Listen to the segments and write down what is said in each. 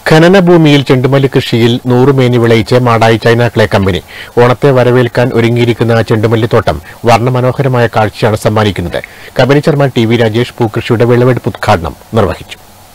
ഖനന ഭൂമിയിൽ ചെണ്ടുമല്ലി കൃഷിയിൽ നൂറുമേനി വിളയിച്ച് മാടായി ചൈനാക്കളെ കമ്പനി ഓണത്തെ വരവേൽക്കാൻ ഒരുങ്ങിയിരിക്കുന്ന ചെണ്ടുമല്ലിത്തോട്ടം വർണ്ണമനോഹരമായ കാഴ്ചയാണ് സമ്മാനിക്കുന്നത് company chairman T V Rajesh പൂക്കൃഷിയുടെ വിളവെടുപ്പ് ഉദ്ഘാടനം നിർവഹിച്ചു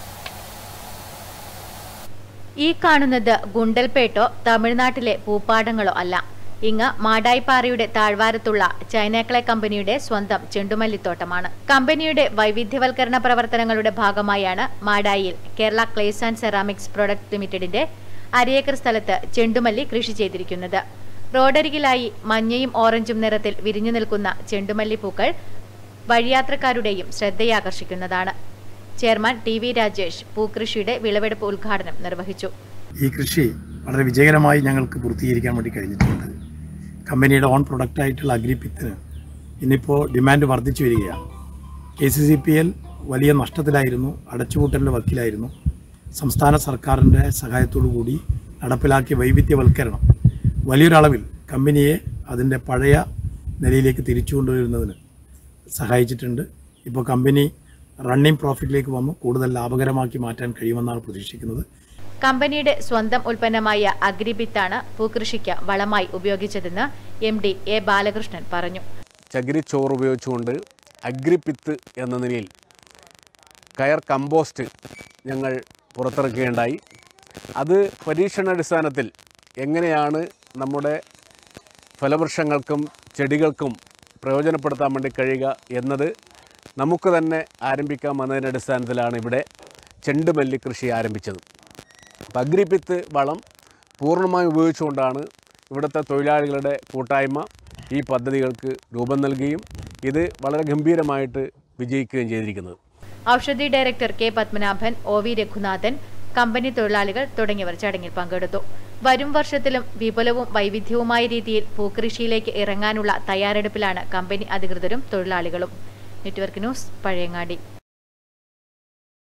ഈ കാണുന്നത് ഗുണ്ടൽപേട്ടോ തമിഴ്നാട്ടിലെ പൂപ്പാടങ്ങളോ അല്ല ഇങ്ങ് മാടായിപ്പാറയുടെ താഴ്വാരത്തുള്ള ചൈനാക്കളെ കമ്പനിയുടെ സ്വന്തം ചെണ്ടുമല്ലിത്തോട്ടമാണ് കമ്പനിയുടെ വൈവിധ്യവൽക്കരണ പ്രവർത്തനങ്ങളുടെ ഭാഗമായാണ് മാടായിൽ Kerala clays and ceramics product ലിമിറ്റഡിന്റെ അരയേക്കർ സ്ഥലത്ത് ചെണ്ടുമല്ലി കൃഷി ചെയ്തിരിക്കുന്നത് റോഡരികിലായി മഞ്ഞയും ഓറഞ്ചും നിറത്തിൽ വിരിഞ്ഞു നിൽക്കുന്ന ചെണ്ടുമല്ലി പൂക്കൾ വഴിയാത്രക്കാരുടെയും ശ്രദ്ധയാകർഷിക്കുന്നതാണ് ചെയർമാൻ ടി വി രാജേഷ് പൂക്കൃഷിയുടെ വിളവെടുപ്പ് ഉദ്ഘാടനം നിർവഹിച്ചു ഈ കൃഷി വളരെ വിജയകരമായി ഞങ്ങൾക്ക് പൂർത്തീകരിക്കാൻ വേണ്ടി കഴിഞ്ഞിട്ടുണ്ട് കമ്പനിയുടെ ഓൺ പ്രൊഡക്റ്റായിട്ടുള്ള അഗ്രിപിത്തിന് ഇന്നിപ്പോൾ ഡിമാൻഡ് വർദ്ധിച്ചു വരികയാണ് K C C P L വലിയ നഷ്ടത്തിലായിരുന്നു അടച്ചുപൂട്ടലിൻ്റെ വക്കിലായിരുന്നു സംസ്ഥാന സർക്കാരിൻ്റെ സഹായത്തോടു കൂടി നടപ്പിലാക്കിയ വൈവിധ്യവൽക്കരണം വലിയൊരളവിൽ കമ്പനിയെ അതിൻ്റെ പഴയ നിലയിലേക്ക് തിരിച്ചു കൊണ്ടുവരുന്നതിന് സഹായിച്ചിട്ടുണ്ട് ഇപ്പോൾ കമ്പനി റണ്ണിംഗ് പ്രോഫിറ്റിലേക്ക് വന്നു കൂടുതൽ ലാഭകരമാക്കി മാറ്റാൻ കഴിയുമെന്നാണ് പ്രതീക്ഷിക്കുന്നത് കമ്പനിയുടെ സ്വന്തം ഉൽപ്പന്നമായ അഗ്രിബിത്താണ് പൂക്കൃഷിക്ക് വളമായി ഉപയോഗിച്ചതെന്ന് എം ഡി എ ബാലകൃഷ്ണൻ പറഞ്ഞു ചകിരിച്ചോറ് ഉപയോഗിച്ചുകൊണ്ട് അഗ്രിപിത്ത് എന്ന നിലയിൽ കയർ കമ്പോസ്റ്റ് ഞങ്ങൾ പുറത്തിറക്കുകയുണ്ടായി അത് പരീക്ഷണാടിസ്ഥാനത്തിൽ എങ്ങനെയാണ് നമ്മുടെ ഫലവൃക്ഷങ്ങൾക്കും ചെടികൾക്കും പ്രയോജനപ്പെടുത്താൻ വേണ്ടി കഴിയുക എന്നത് നമുക്ക് തന്നെ ആരംഭിക്കാം എന്നതിൻ്റെ അടിസ്ഥാനത്തിലാണ് ഇവിടെ ചെണ്ടുമല്ലി കൃഷി ആരംഭിച്ചത് അപ്പം അഗ്രിപിത്ത് വളം പൂർണ്ണമായും ഉപയോഗിച്ചുകൊണ്ടാണ് ഇവിടുത്തെ തൊഴിലാളികളുടെ കൂട്ടായ്മ ഈ പദ്ധതികൾക്ക് രൂപം നൽകുകയും ഇത് വളരെ ഗംഭീരമായിട്ട് വിജയിക്കുകയും ചെയ്തിരിക്കുന്നത് Oushadhi director K Padmanabhan O V Raghunathan company തൊഴിലാളികൾ തുടങ്ങിയവർ ചടങ്ങിൽ പങ്കെടുത്തു വരും വർഷത്തിലും വിപുലവും വൈവിധ്യവുമായ രീതിയിൽ പൂക്കൃഷിയിലേക്ക് ഇറങ്ങാനുള്ള തയ്യാറെടുപ്പിലാണ് കമ്പനി അധികൃതരും തൊഴിലാളികളും നെറ്റ്വർക്ക് ന്യൂസ് പഴയങ്ങാടി